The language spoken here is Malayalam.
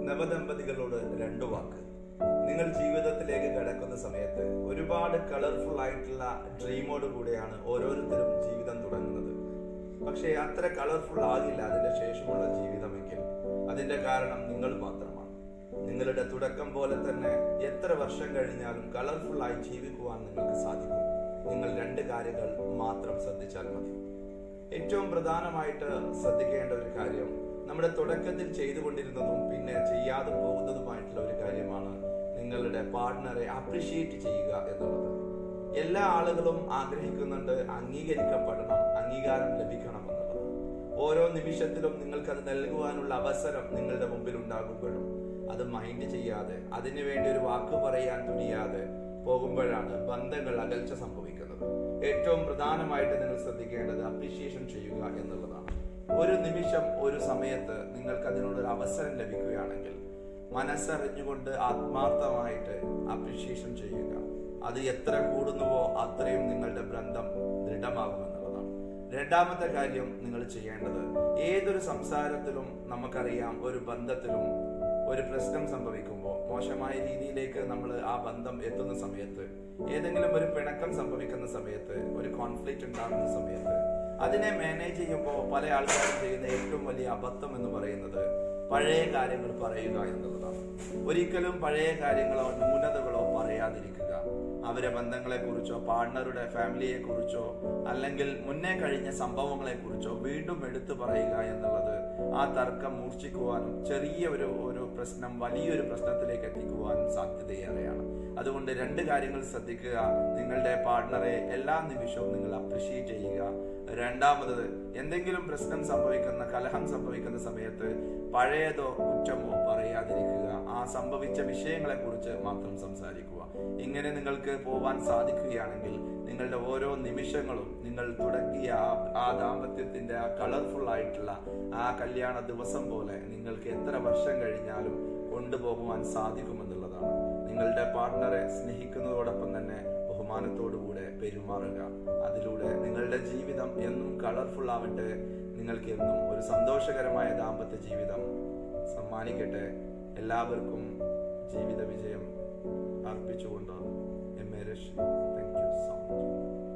നവദമ്പതികളോട് രണ്ടു വാക്ക് നിങ്ങൾ ജീവിതത്തിലേക്ക് കടക്കുന്ന സമയത്ത് ഒരുപാട് കളർഫുൾ ആയിട്ടുള്ള ഡ്രീമോട് കൂടെയാണ് ഓരോരുത്തരും ജീവിതം തുടങ്ങുന്നത് പക്ഷേ അത്ര കളർഫുൾ ആകില്ല അതിന്റെ ശേഷമുള്ള ജീവിതമെങ്കിൽ അതിന്റെ കാരണം നിങ്ങൾ മാത്രമാണ് നിങ്ങളുടെ തുടക്കം പോലെ തന്നെ എത്ര വർഷം കഴിഞ്ഞാലും കളർഫുൾ ആയി ജീവിക്കുവാൻ നിങ്ങൾക്ക് സാധിക്കും നിങ്ങൾ രണ്ട് കാര്യങ്ങൾ മാത്രം ശ്രദ്ധിച്ചാൽ മതി ഏറ്റവും പ്രധാനമായിട്ട് ശ്രദ്ധിക്കേണ്ട ഒരു കാര്യം നമ്മുടെ തുടക്കത്തിൽ ചെയ്തുകൊണ്ടിരുന്നതും പിന്നെ ചെയ്യാതെ പോകുന്നതുമായിട്ടുള്ള ഒരു കാര്യമാണ് നിങ്ങളുടെ പാർട്ട്ണറെ അപ്രിഷിയേറ്റ് ചെയ്യുക എന്നുള്ളത് എല്ലാ ആളുകളും ആഗ്രഹിക്കുന്നുണ്ട് അംഗീകരിക്കപ്പെടണം അംഗീകാരം ലഭിക്കണം എന്നുള്ളത് ഓരോ നിമിഷത്തിലും നിങ്ങൾക്ക് അത് നൽകുവാനുള്ള അവസരം നിങ്ങളുടെ മുമ്പിൽ ഉണ്ടാകുമ്പോഴും അത് മൈൻഡ് ചെയ്യാതെ അതിനു വേണ്ടി ഒരു വാക്ക് പറയാൻ തുനിയാതെ പോകുമ്പോഴാണ് ബന്ധങ്ങൾ അകൽച്ച സംഭവിക്കുന്നത് ഏറ്റവും പ്രധാനമായിട്ട് നിങ്ങൾ ശ്രദ്ധിക്കേണ്ടത് അപ്രീഷിയേഷൻ ചെയ്യുക എന്നുള്ളതാണ് ഒരു നിമിഷം ഒരു സമയത്ത് നിങ്ങൾക്ക് അതിനുള്ളൊരു അവസരം ലഭിക്കുകയാണെങ്കിൽ മനസ്സറിഞ്ഞുകൊണ്ട് ആത്മാർത്ഥമായിട്ട് അപ്രീഷിയേഷൻ ചെയ്യുക അത് എത്ര കൂടുന്നുവോ അത്രയും നിങ്ങളുടെ ബന്ധം ദൃഢമാകുമെന്നുള്ളതാണ് രണ്ടാമത്തെ കാര്യം നിങ്ങൾ ചെയ്യേണ്ടത് ഏതൊരു സംസാരത്തിലും നമുക്കറിയാം ഒരു ബന്ധത്തിലും ഒരു പ്രശ്നം സംഭവിക്കുമ്പോൾ മോശമായ രീതിയിലേക്ക് നമ്മൾ ആ ബന്ധം എത്തുന്ന സമയത്ത് ഏതെങ്കിലും ഒരു പിണക്കം സംഭവിക്കുന്ന സമയത്ത് ഒരു കോൺഫ്ലിക്റ്റ് ഉണ്ടാകുന്ന സമയത്ത് അതിനെ മാനേജ് ചെയ്യുമ്പോൾ പല ആൾക്കാരും ചെയ്യുന്ന ഏറ്റവും വലിയ അബദ്ധം എന്ന് പറയുന്നത് പഴയ കാര്യങ്ങൾ പറയുക എന്നുള്ളതാണ് ഒരിക്കലും പഴയ കാര്യങ്ങളോ ന്യൂനതകളോ പറയാതിരിക്കുക അവരെ ബന്ധങ്ങളെ കുറിച്ചോ പാർട്ണറുടെ ഫാമിലിയെ കുറിച്ചോ അല്ലെങ്കിൽ മുന്നേ കഴിഞ്ഞ സംഭവങ്ങളെ കുറിച്ചോ വീണ്ടും എടുത്തു പറയുക എന്നുള്ളത് ആ തർക്കം മൂർച്ഛിക്കുവാനും ചെറിയ ഒരു ഒരു പ്രശ്നം വലിയൊരു പ്രശ്നത്തിലേക്ക് എത്തിക്കുവാനും സാധ്യതയേറെയാണ് അതുകൊണ്ട് രണ്ട് കാര്യങ്ങൾ ശ്രദ്ധിക്കുക നിങ്ങളുടെ പാർട്ണറെ എല്ലാ നിമിഷവും നിങ്ങൾ അപ്രിഷിയേറ്റ് ചെയ്യുക രണ്ടാമത് എന്തെങ്കിലും പ്രശ്നം സംഭവിക്കുന്ന കലഹം സംഭവിക്കുന്ന സമയത്ത് പഴയതോ കുറ്റമോ പറയാതിരിക്കുക ആ സംഭവിച്ച വിഷയങ്ങളെ കുറിച്ച് മാത്രം സംസാരിക്കുക ഇങ്ങനെ നിങ്ങൾക്ക് പോവാൻ സാധിക്കുകയാണെങ്കിൽ നിങ്ങളുടെ ഓരോ നിമിഷങ്ങളും നിങ്ങൾ തുടങ്ങിയ ആ- ആ ദാമ്പത്യത്തിന്റെ ആ കളർഫുൾ ആയിട്ടുള്ള ആ കല്യാണ ദിവസം പോലെ നിങ്ങൾക്ക് എത്ര വർഷം കഴിഞ്ഞാലും കൊണ്ടുപോകുവാൻ സാധിക്കുമെന്നുള്ളതാണ് നിങ്ങളുടെ പാർട്ണറെ സ്നേഹിക്കുന്നതോടൊപ്പം തന്നെ ബഹുമാനത്തോടുകൂടെ പെരുമാറുക അതിലൂടെ നിങ്ങളുടെ ജീവിതം എന്നും കളർഫുൾ ആവട്ടെ നിങ്ങൾക്ക് എന്നും ഒരു സന്തോഷകരമായ ദാമ്പത്യ ജീവിതം സമ്മാനിക്കട്ടെ എല്ലാവർക്കും ജീവിത വിജയം അർപ്പിച്ചുകൊണ്ട് എം എ രഷ് താങ്ക് യു സോ മച്ച്